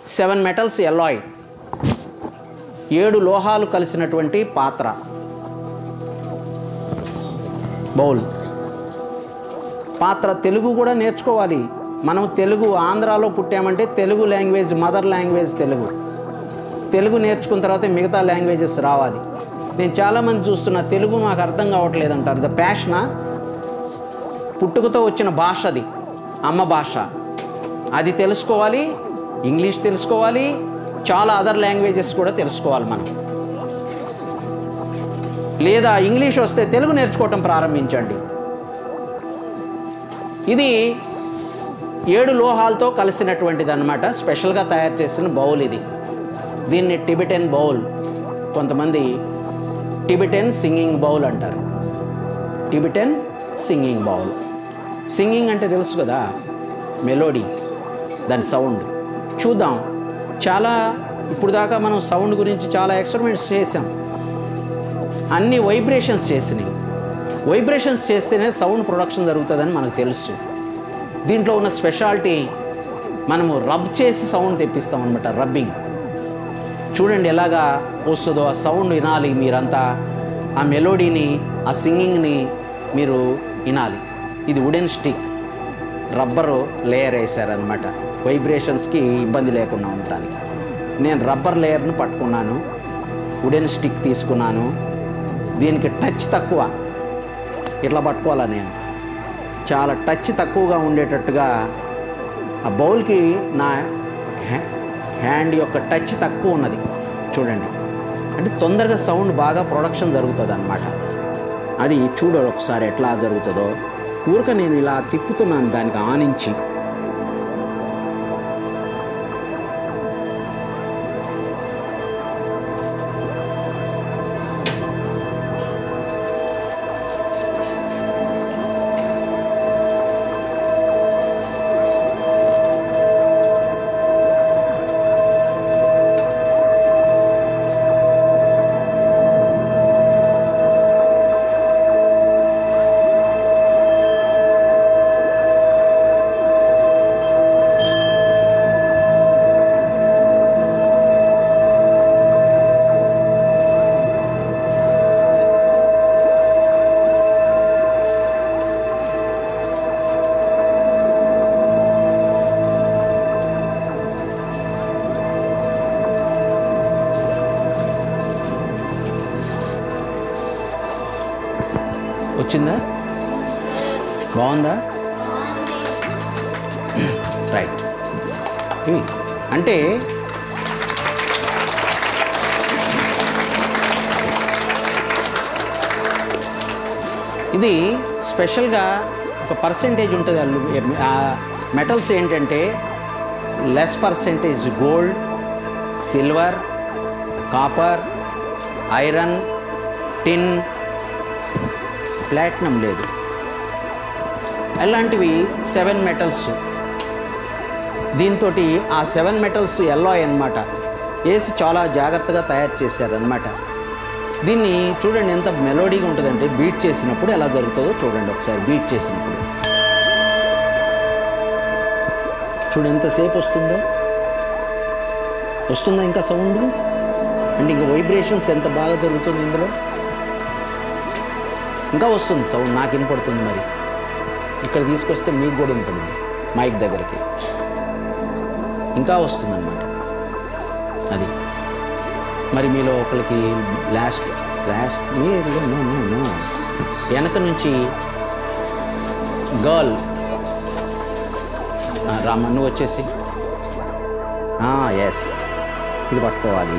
seven metals alloy ఏడు లోహాలు కలిసినటువంటి పాత్ర బౌల్ పాత్ర తెలుగు కూడా నేర్చుకోవాలి మనం తెలుగు ఆంధ్రాలో పుట్టామంటే Telugu language mother language Telugu Telugu నేర్చుకున్న తర్వాత మిగతా లాంగ్వేజెస్ రావాలి నేను చాలామంది చూస్తున్నా తెలుగు మాకు అర్థం కావట్లేదు అంటారు ద ప్యాషనా పుట్టుకతో వచ్చిన భాష అది అమ్మ భాష అది తెలుసుకోవాలి ఇంగ్లీష్ తెలుసుకోవాలి చాలా అదర్ లాంగ్వేజెస్ కూడా తెలుసుకోవాలి మనం లేదా ఇంగ్లీష్ వస్తే తెలుగు నేర్చుకోవటం ప్రారంభించండి ఇది ఏడు లోహాలతో కలిసినటువంటిది అనమాట స్పెషల్గా తయారు చేసిన బౌల్ ఇది దీన్ని టిబెటన్ బౌల్ కొంతమంది టిబెటన్ సింగింగ్ బౌల్ అంటారు టిబెటన్ సింగింగ్ బౌల్ సింగింగ్ అంటే తెలుసు కదా మెలోడీ దాని సౌండ్ చూద్దాం చాలా ఇప్పుడు దాకా మనం సౌండ్ గురించి చాలా ఎక్స్పెరిమెంట్స్ చేసాం అన్ని వైబ్రేషన్స్ చేసినాయి వైబ్రేషన్స్ చేస్తేనే సౌండ్ ప్రొడక్షన్ జరుగుతుందని మనకు తెలుసు దీంట్లో ఉన్న స్పెషాలిటీ మనము రబ్ చేసి సౌండ్ తెప్పిస్తాం అనమాట రబ్బింగ్ చూడండి ఎలాగా వస్తుందో ఆ సౌండ్ వినాలి మీరంతా ఆ మెలోడీని ఆ సింగింగ్ని మీరు వినాలి ఇది వుడెన్ స్టిక్ రబ్బరు లేయర్ వేశారనమాట వైబ్రేషన్స్కి ఇబ్బంది లేకుండా ఉండటానికి నేను రబ్బర్ లేయర్ను పట్టుకున్నాను వుడెన్ స్టిక్ తీసుకున్నాను దీనికి టచ్ తక్కువ ఇట్లా పట్టుకోవాలా నేను చాలా టచ్ తక్కువగా ఉండేటట్టుగా ఆ బౌల్కి నా హ్యా- హ్యాండ్ యొక్క టచ్ తక్కువ ఉన్నది చూడండి అంటే తొందరగా సౌండ్ బాగా ప్రొడక్షన్ జరుగుతుంది అనమాట అది చూడరు ఒకసారి ఎట్లా జరుగుతుందో ఊరిక నేను ఇలా తిప్పుతున్నాను దానికి ఆనించి వచ్చిందా బాగుందా రైట్ ఇవి అంటే ఇది స్పెషల్గా ఒక పర్సంటేజ్ ఉంటుంది అల్లు ఆ మెటల్స్ ఏంటంటే less percentage gold silver copper iron tin platinum లేదు అలాంటివి సెవెన్ మెటల్స్ దీంతో ఆ సెవెన్ మెటల్స్ ఎల్లో అన్నమాట వేసి చాలా జాగ్రత్తగా తయారు చేశారనమాట దీన్ని చూడండి ఎంత మెలోడీగా ఉంటుందంటే బీట్ చేసినప్పుడు ఎలా జరుగుతుందో చూడండి ఒకసారి బీట్ చేసినప్పుడు చూడు ఎంతసేపు వస్తుందో వస్తుందా ఇంకా సౌండ్ అంటే ఇంకా వైబ్రేషన్స్ ఎంత బాగా జరుగుతుంది ఇందులో ఇంకా వస్తుంది సౌండ్ నాకు వినపడుతుంది మరి ఇక్కడ తీసుకొస్తే మీకు కూడా వినపడింది మైక్ దగ్గరికి ఇంకా వస్తుందన్నమాట అది మరి మీలో ఒకరికి లాస్ట్ లాస్ట్ మీరు నో నో నో వెనక నుంచి గర్ల్ రామ నువ్వు వచ్చేసి ఎస్ ఇది పట్టుకోవాలి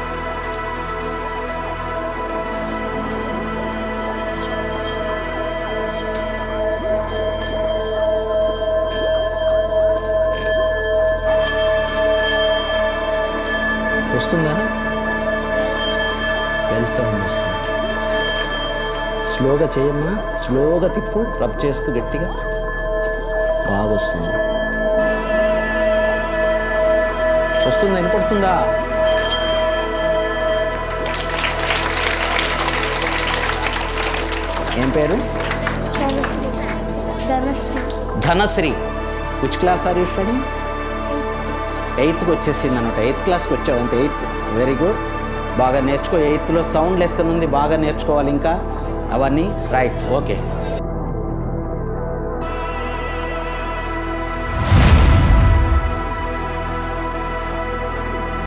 వస్తుందా బెల్ సౌండ్ వస్తుంది స్లోగా చేయమ్మా స్లోగా తిప్పు రబ్ చేస్తూ గట్టిగా బాగా వస్తుంది వస్తుందా వినపడుతుందా ఏం పేరు Dhanashree Dhanashree Dhanashree which class are you study ఎయిత్కి వచ్చేసింది అనమాట ఎయిత్ క్లాస్కి వచ్చావు అంతే ఎయిత్ వెరీ గుడ్ బాగా నేర్చుకో ఎయిత్లో సౌండ్ లెసన్ ఉంది బాగా నేర్చుకోవాలి ఇంకా అవన్నీ రైట్ ఓకే